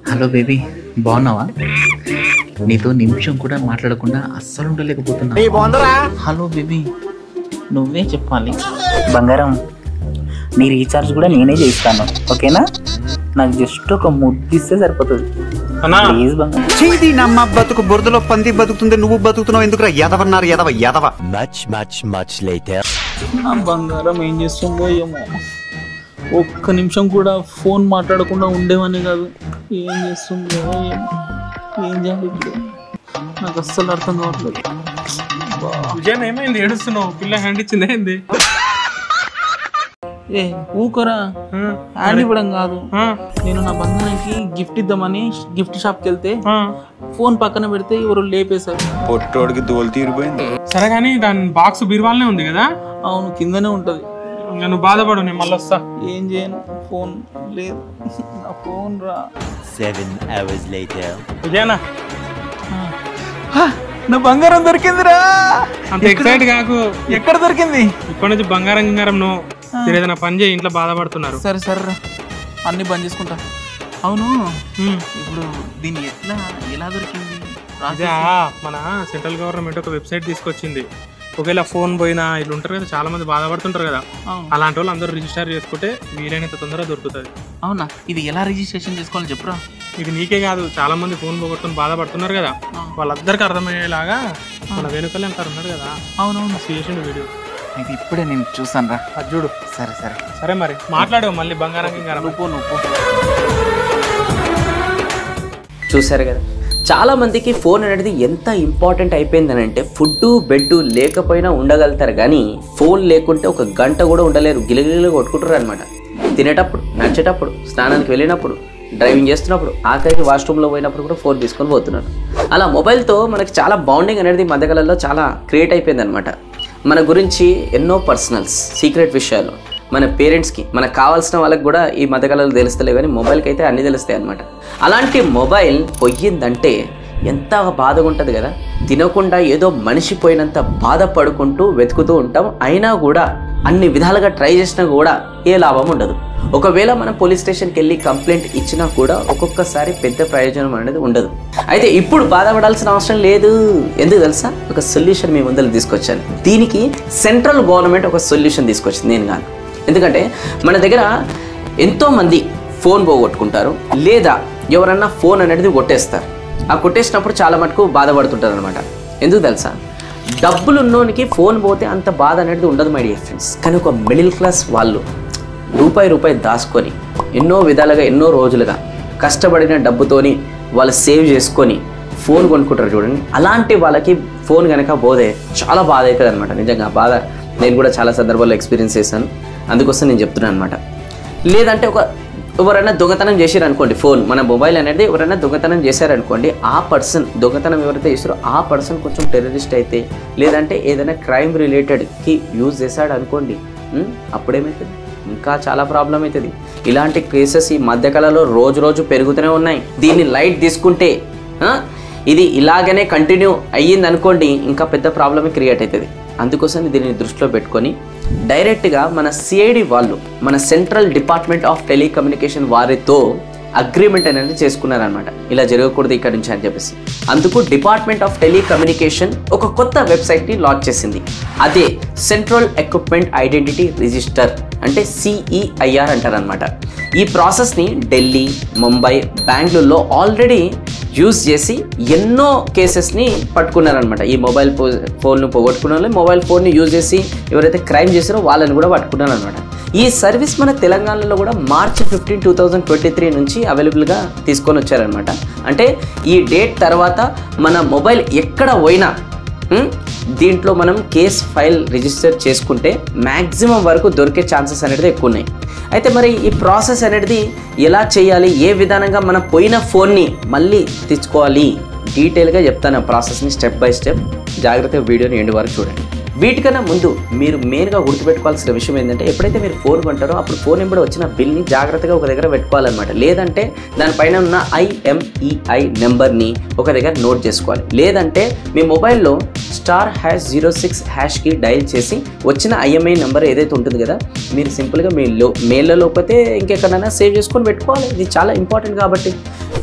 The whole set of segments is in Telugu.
హలో బేబీ బాగున్నావా నీతో నిమిషం కూడా మాట్లాడకుండా అస్సలు ఉండలేకపోతున్నా హలో బేబీ నువ్వే చెప్పాలి బంగారం నీ రీఛార్జ్ కూడా నేనే చేయిస్తాను ఓకేనా నాకు జస్ట్ ఒక ముద్దిస్తే సరిపోతుంది అన్నా ప్లీజ్ బంగారం చేది నమ్మ బతుకు బురదలో పంది బతుకుతుంది నువ్వు బతుకుతున్నావు ఎందుకురా ఎదవన్నారు ఎదవ ఎదవ Much, much, much later. నా బంగారం ఏం చేస్తుందో ఏమో ఒక్క నిమిషం కూడా ఫోన్ మాట్లాడకుండా ఉండేవని కాదు ఏం చేస్తుందో ఏమో ఏం చేయాలి ఇప్పుడు నాకు అస్సలు అర్థం కావట్లేదు విజయన్ ఏమైంది ఏడుస్తున్నావు పిల్ల హ్యాండ్ ఇచ్చింది ఏంది ఏ ఊకరా ఆ, హ్యాండ్ ఇవ్వడం కాదు ఆ, నేను నా బంగారానికి గిఫ్ట్ ఇద్దామని గిఫ్ట్ షాప్కి వెళ్తే ఆ. ఫోన్ పక్కన పెడితే ఎవరు లేపేశారు పొట్టోడికి దోలు తీరిపోయింది సరే కానీ దాని బాక్స్ బీరువాలనే ఉంది కదా అవును కిందనే ఉంటది ఇంకా నువ్వు బాధపడు నేను మళ్ళీ వస్తా ఏం చేయను ఫోన్ లేదు నా ఫోన్ రా Seven hours later. విజయనా నా బంగారం దొరికిందిరా అంత ఎక్సైట్ కాకు ఎక్కడ దొరికింది ఇప్పటి నుంచి బంగారం గింగారం నువ్వు మీరు ఏదైనా పని చేయి ఇంట్లో బాధపడుతున్నారు సరే సరే రా అన్ని బంద్ చేసుకుంటా అవును ఉమ్. ఇప్పుడు దీన్ని ఎట్లా ఎలా దొరికింది అదే మన సెంట్రల్ గవర్నమెంట్ ఒక వెబ్సైట్ తీసుకొచ్చింది ఒకవేళ ఫోన్ పోయినా ఇట్లా ఉంటారు కదా చాలా మంది బాధపడుతుంటారు కదా అవును. అలాంటి వాళ్ళు అందరూ రిజిస్టర్ చేసుకుంటే వీలైనంత తొందరగా దొరుకుతుంది అవునా ఇది ఎలా రిజిస్ట్రేషన్ చేసుకోవాలో చెప్పురా ఇది నీకే కాదు చాలా మంది ఫోన్ పోగొట్టుకుని బాధపడుతున్నారు కదా వాళ్ళందరికీ అర్థమయ్యేలాగా మన వెనుకలే అంటారు ఉన్నారు కదా అవునవును చేసిండు వీడియో ఇది ఇప్పుడే నేను చూసాను రా అది చూడు సరే సరే సరే మరి మాట్లాడు మళ్ళీ బంగారం గింగారం నువ్వు నువ్వు చూశారు కదా చాలా మందికి ఫోన్ అనేది ఎంత ఇంపార్టెంట్ అయిపోయిందని అంటే ఫుడ్ బెడ్ లేకపోయినా ఉండగలుగుతారు కానీ ఫోన్ లేకుంటే ఒక గంట కూడా ఉండలేరు గిలగిలిగా కొట్టుకుంటారు అనమాట తినేటప్పుడు నడిచేటప్పుడు స్నానానికి వెళ్ళినప్పుడు డ్రైవింగ్ చేస్తున్నప్పుడు ఆఖరికి వాష్రూమ్లో పోయినప్పుడు కూడా ఫోన్ తీసుకొని పోతున్నారు అలా మొబైల్తో మనకి చాలా బాండింగ్ అనేది ఈ మధ్యకాలంలో చాలా క్రియేట్ అయిపోయింది అనమాట మన గురించి ఎన్నో పర్సనల్స్ సీక్రెట్ విషయాలు మన పేరెంట్స్కి మనకు కావాల్సిన వాళ్ళకి కూడా ఈ మధ్యకాలంలో తెలుస్తలేవు కానీ మొబైల్కి అయితే అన్నీ తెలుస్తాయి అనమాట అలాంటి మొబైల్ పోయిందంటే ఎంత బాధగా ఉంటుంది కదా తినకుండా ఏదో మనిషి పోయినంత బాధపడుకుంటూ వెతుకుతూ ఉంటాం అయినా కూడా అన్ని విధాలుగా ట్రై చేసినా కూడా ఏ లాభం ఉండదు ఒకవేళ మనం పోలీస్ స్టేషన్కి వెళ్ళి కంప్లైంట్ ఇచ్చినా కూడా ఒక్కొక్కసారి పెద్ద ప్రయోజనం అనేది ఉండదు అయితే ఇప్పుడు బాధపడాల్సిన అవసరం లేదు ఎందుకు తెలుసా ఒక సొల్యూషన్ మీ ముందర తీసుకొచ్చాను దీనికి సెంట్రల్ గవర్నమెంట్ ఒక సొల్యూషన్ తీసుకొచ్చింది నేను కాదు ఎందుకంటే మన దగ్గర ఎంతోమంది ఫోన్ పోగొట్టుకుంటారు లేదా ఎవరన్నా ఫోన్ అనేది కొట్టేస్తారు ఆ కొట్టేసినప్పుడు చాలా మటుకు బాధపడుతుంటారు అనమాట ఎందుకు తెలుసా డబ్బులు ఉన్నోనికి ఫోన్ పోతే అంత బాధ అనేది ఉండదు మై డియర్ ఫ్రెండ్స్ కానీ ఒక మిడిల్ క్లాస్ వాళ్ళు రూపాయి రూపాయి దాచుకొని ఎన్నో విధాలుగా ఎన్నో రోజులుగా కష్టపడిన డబ్బుతోని వాళ్ళు సేవ్ చేసుకొని ఫోన్ కొనుక్కుంటారు చూడండి అలాంటి వాళ్ళకి ఫోన్ కనుక పోతే చాలా బాధ అవుతుంది అనమాట నిజంగా ఆ బాధ నేను కూడా చాలా సందర్భాల్లో ఎక్స్పీరియన్స్ చేశాను అందుకోసం నేను చెప్తున్నాను అనమాట లేదంటే ఒక ఎవరైనా దొంగతనం చేశారు అనుకోండి ఫోన్ మన మొబైల్ అనేది ఎవరైనా దొంగతనం చేశారనుకోండి ఆ పర్సన్ దొంగతనం ఎవరైతే చేస్తారో ఆ పర్సన్ కొంచెం టెర్రరిస్ట్ అయితే లేదంటే ఏదైనా క్రైమ్ రిలేటెడ్కి యూజ్ చేశాడు అనుకోండి ఉమ్, అప్పుడేమవుతుంది ఇంకా చాలా ప్రాబ్లం అవుతుంది ఇలాంటి కేసెస్ ఈ మధ్యకాలంలో రోజు రోజు పెరుగుతూనే ఉన్నాయి దీన్ని లైట్ తీసుకుంటే ఆ, ఇది ఇలాగనే కంటిన్యూ అయ్యింది అనుకోండి ఇంకా పెద్ద ప్రాబ్లమే క్రియేట్ అవుతుంది అందుకోసం దీన్ని దృష్టిలో పెట్టుకొని డైరెక్ట్గా మన సిఐడి వాళ్ళు మన సెంట్రల్ డిపార్ట్మెంట్ ఆఫ్ టెలికమ్యూనికేషన్ వారితో అగ్రిమెంట్ అనేది చేసుకున్నారనమాట ఇలా జరగకూడదు ఇక్కడ నుంచి అని చెప్పేసి అందుకు డిపార్ట్మెంట్ ఆఫ్ టెలికమ్యూనికేషన్ ఒక కొత్త వెబ్సైట్ని లాంచ్ చేసింది అదే సెంట్రల్ ఎక్విప్మెంట్ ఐడెంటిటీ రిజిస్టర్ అంటే సిఈఐఆర్ అంటారనమాట ఈ ప్రాసెస్ని ఢిల్లీ ముంబై బెంగళూరులో ఆల్రెడీ యూజ్ చేసి ఎన్నో కేసెస్ని పట్టుకున్నారనమాట ఈ మొబైల్ ఫో ఫోన్ను పోగొట్టుకున్న వాళ్ళు మొబైల్ ఫోన్ని యూజ్ చేసి ఎవరైతే క్రైమ్ చేశారో వాళ్ళని కూడా పట్టుకున్నారనమాట ఈ సర్వీస్ మన తెలంగాణలో కూడా March fifteen two thousand twenty three నుంచి అవైలబుల్గా తీసుకొని వచ్చారనమాట అంటే ఈ డేట్ తర్వాత మన మొబైల్ ఎక్కడ పోయినా ఉమ్, దీంట్లో మనం కేస్ ఫైల్ రిజిస్టర్ చేసుకుంటే మ్యాక్సిమం వరకు దొరికే ఛాన్సెస్ అనేది ఎక్కువ ఉన్నాయి అయితే మరి ఈ ప్రాసెస్ అనేది ఎలా చేయాలి ఏ విధానంగా మనం పోయిన ఫోన్ని మళ్ళీ తెచ్చుకోవాలి డీటెయిల్గా చెప్తాను ఆ ప్రాసెస్ని స్టెప్ బై స్టెప్ జాగ్రత్తగా వీడియోని ఎండు వరకు చూడండి వీటికన్నా ముందు మీరు మెయిన్గా గుర్తుపెట్టుకోవాల్సిన విషయం ఏంటంటే ఎప్పుడైతే మీరు ఫోన్ కొంటారో అప్పుడు ఫోన్ ఎంబడి వచ్చిన బిల్ని జాగ్రత్తగా ఒక దగ్గర పెట్టుకోవాలన్నమాట లేదంటే దానిపైన ఉన్న ఐఎంఈఐ నెంబర్ని ఒక దగ్గర నోట్ చేసుకోవాలి లేదంటే మీ మొబైల్లో స్టార్ హ్యాష్ జీరో సిక్స్ హ్యాష్కి డైల్ చేసి వచ్చిన ఐఎంఐ నెంబర్ ఏదైతే ఉంటుంది కదా మీరు సింపుల్గా మీ లో మెయిల్లో లేకపోతే ఇంకెక్కడైనా సేవ్ చేసుకొని పెట్టుకోవాలి ఇది చాలా ఇంపార్టెంట్ కాబట్టి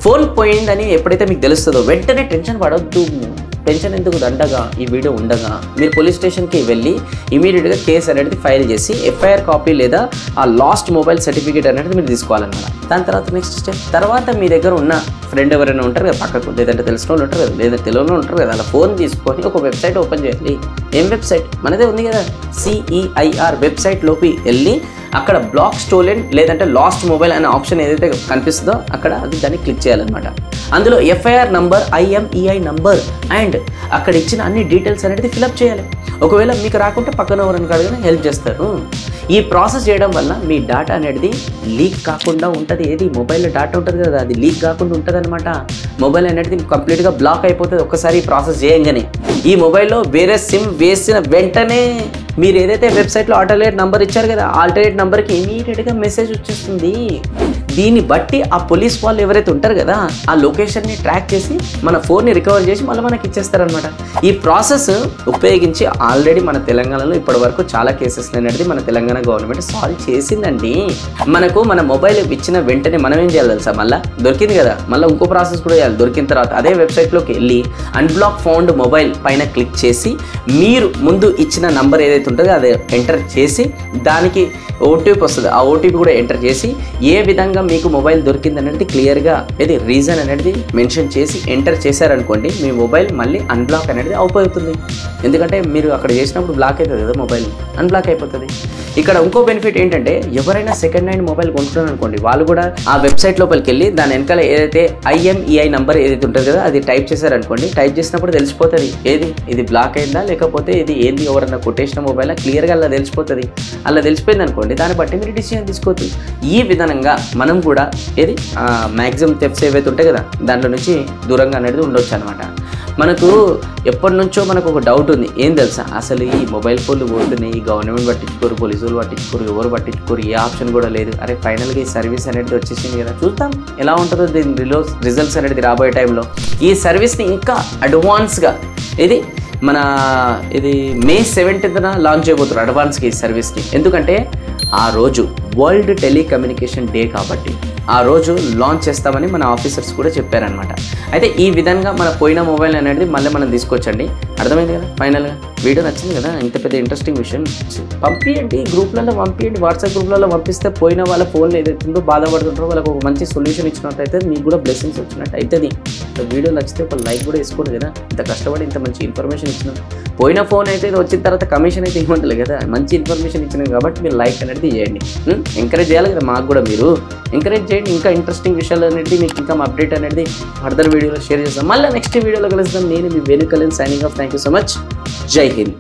ఫోన్ పోయిందని ఎప్పుడైతే మీకు తెలుస్తుందో వెంటనే టెన్షన్ పడొద్దు టెన్షన్ ఎందుకు దండగా ఈ వీడియో ఉండగా మీరు పోలీస్ స్టేషన్కి వెళ్ళి ఇమీడియట్గా కేసు అనేది ఫైల్ చేసి ఎఫ్ఐఆర్ కాపీ లేదా ఆ లాస్ట్ మొబైల్ సర్టిఫికేట్ అనేది మీరు తీసుకోవాలన్నమాట దాని తర్వాత నెక్స్ట్ స్టెప్ తర్వాత మీ దగ్గర ఉన్న ఫ్రెండ్ ఎవరైనా ఉంటారు కదా పక్కకు లేదంటే తెలిసిన వాళ్ళు ఉంటారు కదా లేదా తెలియని వాళ్ళు ఉంటారు కదా అలా ఫోన్ తీసుకొని ఒక వెబ్సైట్ ఓపెన్ చేయాలి ఏం వెబ్సైట్ మనదే ఉంది కదా సిఈఐఆర్ వెబ్సైట్లోకి వెళ్ళి అక్కడ బ్లాక్ స్టోలెన్ లేదంటే లాస్ట్ మొబైల్ అనే ఆప్షన్ ఏదైతే కనిపిస్తుందో అక్కడ అది దాన్ని క్లిక్ చేయాలన్నమాట అందులో FIR number IMEI number and అక్కడ ఇచ్చిన అన్ని డీటెయిల్స్ అనేది ఫిలప్ చేయాలి ఒకవేళ మీకు రాకుంటే పక్కన ఎవరైనా అడిగినా హెల్ప్ చేస్తారు ఈ ప్రాసెస్ చేయడం వల్ల మీ డేటా అనేది లీక్ కాకుండా ఉంటుంది ఏది మొబైల్లో డేటా ఉంటుంది కదా అది లీక్ కాకుండా ఉంటుంది అనమాట మొబైల్ అనేది కంప్లీట్గా బ్లాక్ అయిపోతుంది ఒక్కసారి ఈ ప్రాసెస్ చేయంగానే ఈ మొబైల్లో వేరే సిమ్ వేసిన వెంటనే మీరు ఏదైతే వెబ్సైట్లో ఆల్టర్నేట్ నంబర్ ఇచ్చారు కదా ఆల్టర్నేట్ నెంబర్కి ఇమీడియట్గా మెసేజ్ వచ్చేస్తుంది దీన్ని బట్టి ఆ పోలీస్ వాళ్ళు ఎవరైతే ఉంటారు కదా ఆ లొకేషన్ని ట్రాక్ చేసి మన ఫోన్ని రికవర్ చేసి మళ్ళీ మనకి ఇచ్చేస్తారనమాట ఈ ప్రాసెస్ ఉపయోగించి ఆల్రెడీ మన తెలంగాణలో ఇప్పటి వరకు చాలా కేసెస్ అనేది మన తెలంగాణ గవర్నమెంట్ సాల్వ్ చేసిందండి మనకు మన మొబైల్ ఇచ్చిన వెంటనే మనం ఏం చేయాలి తెలుసా మళ్ళీ దొరికింది కదా మళ్ళీ ఇంకో ప్రాసెస్ కూడా చేయాలి దొరికిన తర్వాత అదే వెబ్సైట్లోకి వెళ్ళి అన్బ్లాక్ ఫౌండ్ మొబైల్ పైన క్లిక్ చేసి మీరు ముందు ఇచ్చిన నంబర్ ఏదైతే ఉంటుందో అది ఎంటర్ చేసి దానికి ఓటీపీ వస్తుంది ఆ ఓటీపీ కూడా ఎంటర్ చేసి ఏ విధంగా మీకు మొబైల్ దొరికింది అనేది క్లియర్గా ఇది రీజన్ అనేది మెన్షన్ చేసి ఎంటర్ చేశారనుకోండి మీ మొబైల్ మళ్ళీ అన్బ్లాక్ అనేది అవుతుంది ఎందుకంటే మీరు అక్కడ చేసినప్పుడు బ్లాక్ అవుతుంది కదా మొబైల్ అన్బ్లాక్ అయిపోతుంది ఇక్కడ ఇంకో బెనిఫిట్ ఏంటంటే ఎవరైనా సెకండ్ హ్యాండ్ మొబైల్ కొంటున్నారు అనుకోండి వాళ్ళు కూడా ఆ వెబ్సైట్ లోపలికి వెళ్ళి దాని వెనకాల ఏదైతే ఐఎంఈఐ నంబర్ ఏదైతే ఉంటుంది కదా అది టైప్ చేశారనుకోండి టైప్ చేసినప్పుడు తెలిసిపోతుంది ఏది ఇది బ్లాక్ అయిందా లేకపోతే ఇది ఏంది ఎవరన్నా కొట్టేసిన మొబైల్ క్లియర్గా అలా తెలిసిపోతుంది అలా తెలిసిపోయింది అనుకోండి దాన్ని బట్టి మీరు డిసిజన్ తీసుకోవచ్చు ఈ విధంగా మనం కూడా ఏది మ్యాక్సిమం స్టెప్స్ ఏవైతే ఉంటాయి కదా దాంట్లో నుంచి దూరంగా అనేది ఉండొచ్చు అనమాట మనకు ఎప్పటి నుంచో మనకు ఒక డౌట్ ఉంది ఏం తెలుసా అసలు ఈ మొబైల్ ఫోన్లు పోతున్నాయి ఈ గవర్నమెంట్ పట్టించుకోరు పోలీసులు పట్టించుకోరు ఎవరు పట్టించుకోరు ఏ ఆప్షన్ కూడా లేదు అరే ఫైనల్గా ఈ సర్వీస్ అనేది వచ్చేసింది కదా చూద్దాం ఎలా ఉంటుందో దీని రిలో రిజల్ట్స్ అనేది రాబోయే టైంలో ఈ సర్వీస్ని ఇంకా అడ్వాన్స్గా ఇది మన ఇది మే సెవెంటీన్త్న లాంచ్ చేయబోతున్నారు అడ్వాన్స్కి ఈ సర్వీస్ని ఎందుకంటే ఆ రోజు వరల్డ్ టెలికమ్యూనికేషన్ డే కాబట్టి ఆ రోజు లాంచ్ చేస్తామని మన ఆఫీసర్స్ కూడా చెప్పారనమాట అయితే ఈ విధంగా మన పోయిన మొబైల్ అనేది మళ్ళీ మనం తీసుకొచ్చండి అర్థమైంది కదా ఫైనల్గా వీడియో నచ్చింది కదా ఇంత పెద్ద ఇంట్రెస్టింగ్ విషయం పంపించండి గ్రూప్లలో పంపించండి వాట్సాప్ గ్రూప్లలో పంపిస్తే పోయిన వాళ్ళ ఫోన్లు ఏదైతుందో బాధపడుతుంటారో వాళ్ళకి ఒక మంచి సొల్యూషన్ ఇచ్చినట్టు అయితే మీకు కూడా బ్లెస్సింగ్స్ వచ్చినట్టు అవుతుంది వీడియో నచ్చితే ఒక లైక్ కూడా వేసుకోండి కదా ఇంత కష్టపడి ఇంత మంచి ఇన్ఫర్మేషన్ ఇచ్చినాం పోయిన ఫోన్ అయితే ఇది వచ్చిన తర్వాత కమిషన్ అయితే ఇవ్వట్లేదు కదా మంచి ఇన్ఫర్మేషన్ ఇచ్చినాం కాబట్టి మీరు లైక్ అనేది చేయండి ఎంకరేజ్ చేయాలి కదా మాకు కూడా మీరు ఎంకరేజ్ చేయండి ఇంకా ఇంట్రెస్టింగ్ విషయాలు అనేది మీకు ఇంకా అప్డేట్ అనేది ఫర్దర్ వీడియోలో షేర్ చేస్తాం మళ్ళీ నెక్స్ట్ వీడియోలో కలుస్తాం నేను మీ వెనుకలేని signing off thank you so much జై హింద్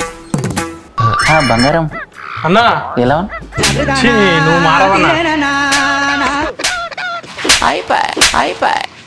ఆ, బంగారం అన్నా ఎలా ఉన్నా ఛీ, నువ్వు మారవన్నా అయిపోయి అయిపోయి